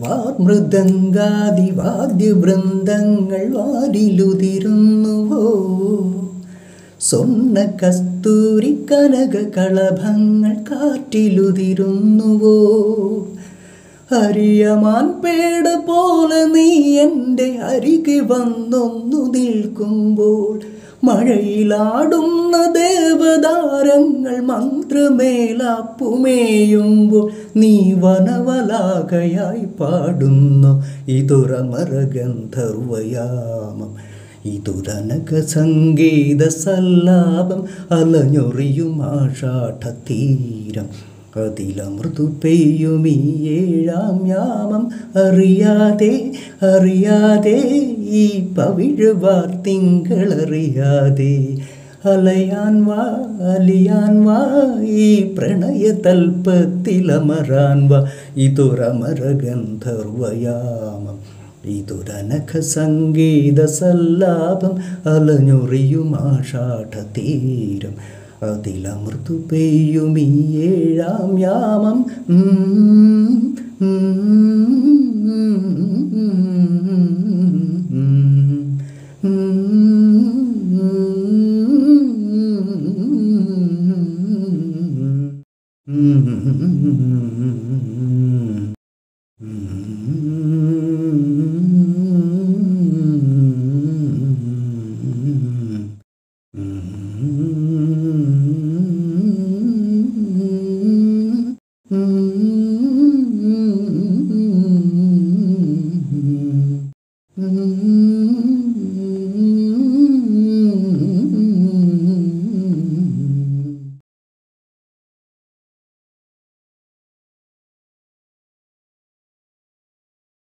വാർമൃദംഗാദി വാദ്യവൃന്ദങ്ങൾ വാരിലുതിരുന്നുവോ സ്വർണ്ണ കസ്തൂരി കനക കളഭങ്ങൾ കാറ്റിലുതിരുന്നുവോ ഹരിയമാൻ പേട പോലെ നീ എൻ്റെ അരികെ വന്നൊന്നു നിൽക്കുമ്പോൾ മഴയിലാടുന്ന ദേവതാരങ്ങൾ മന്ത്രമേലാപ്പുമേയുമ്പോൾ നീ വനവലാകയായി പാടുന്നു ഇതുറമറഗന്ധർവയാമം ഇതുരനക സംഗീത സല്ലാപം അലഞ്ഞൊറിയും ആഷാഠത്തീരം അതിലമൃദു പെയ്യും ഈ ഏഴാം യാമം അറിയാതെ അറിയാതെ ഈ പവിഴവാർ തിങ്കളറിയാതെ അലയാൻ വാ അലിയാൻ വാ ഈ പ്രണയ തൽപ്പത്തിലമരാൻ വാ ഇതൊരമരഗന്ധർവയാമം ഇതൊരനഖ സംഗീത സല്ലാപം അലഞ്ഞൊറിയും ആഷാഠതീരം അതിലമൃതു പെയ്യും ഈ ഏഴാം യാമം ഉം, Mm-hmm.